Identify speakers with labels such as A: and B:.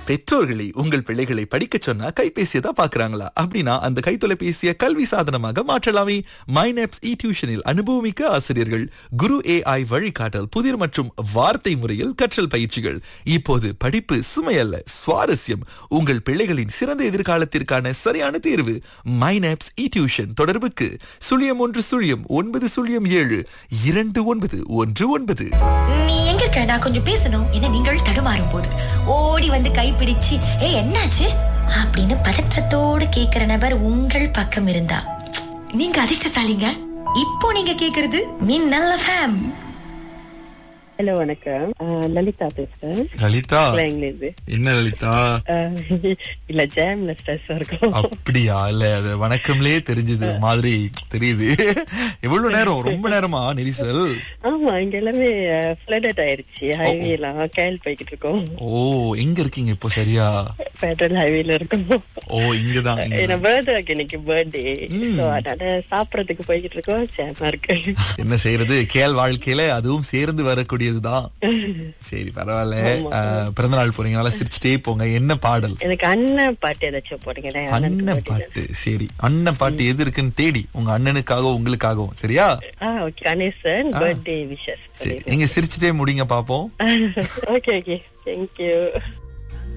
A: பெற்றோர்களை உங்கள் பிள்ளைகளை படிக்க சொன்னா கைபேசியை தான் பாக்குறாங்களா அப்படின்னா அந்த கைத்தொலைபேசியை கல்வி சாதனமாக மாற்றலாமே மைனப்ஸ் இ டியூஷனில் அனுபவமிக்க ஆசிரியர்கள் குரு ஏஐ வழிகாட்டல் புதிர் மற்றும் வார்த்தை முறையில் கற்றல் பயிற்சிகள் இப்போது படிப்பு சுமையல்ல சுவாரஸ்யம் உங்கள் பிள்ளைகளின் சிறந்த எதிர்காலத்திற்கான சரியான தேர்வு மைனப்ஸ் இ டியூஷன் தொடர்புக்கு சுழியம் ஒன்று சுழியம் ஒன்பது சுழியம் ஏழு இரண்டு ஒன்பது ஒன்று ஒன்பது
B: நீ எங்க இருக்க நான் கொஞ்சம் பேசணும் என நீங்கள் தடுமாறும் போது ஓடி வந்து கைப்பிடிச்சு ஏ என்னாச்சு அப்படின்னு பதற்றத்தோடு கேக்குற நபர் உங்கள் பக்கம் இருந்தா நீங்க அதிர்ஷ்டசாலிங்க இப்போ நீங்க கேக்குறது மின்னல் ஃபேம்
C: ஹலோ வணக்கம் ஆஹ் லலிதா பேசுறேன்
A: லலிதா
C: இங்கிலிருந்து
A: என்ன லலிதா
C: இல்ல ஜாம்ல ஸ்ட்ரெஸ் இருக்கும்
A: அப்படியா இல்ல அது வணக்கம்லயே தெரிஞ்சது ஒரு மாதிரி தெரியுது எவ்வளவு நேரம் ரொம்ப நேரமா நெரிசல்
C: ஆமா இங்க எல்லாமே ஃபிளடட் ஆயிருச்சு ஹைவே எல்லாம் கேள் போய்கிட்டு இருக்கோம்
A: ஓ எங்க இருக்கீங்க இப்போ சரியா
C: பெட்ரோல் ஹைவேல இருக்கும்
A: ஓ இங்கதான் இங்க.
C: என்ன பர்த்டே இன்னைக்கு பர்த்டே
A: ம்.
C: சோ அதனால சாப்பிடறதுக்கு போய்கிட்டு இருக்கோம் ஜாமா இருக்கு
A: என்ன செய்யறது கேள் வாழ்க்கையில அதுவும் சேர்ந்து வரக்கூடியதுதான் சரி பரவாயில்ல அஹ், பிறந்த நாள் போறீங்கனால சிரிச்சுட்டே போங்க என்ன பாடல்
C: எனக்கு அண்ணன் பாட்டு ஏதாச்சும் போடுங்களேன் அண்ணனுக்கு
A: அண்ணன்
C: birthday.
A: பாட்டு சரி அண்ணன் பாட்டு எது இருக்குன்னு தேடி உங்க அண்ணனுக்காகவும் உங்களுக்காகவும் சரியா
C: ஆ ஓகே கணேசன் பர்த்டே விஷஸ்
A: சரி நீங்க சிரிச்சுட்டே முடிங்க பாப்போம்
C: ஓகே ஓகே தேங்க்யூ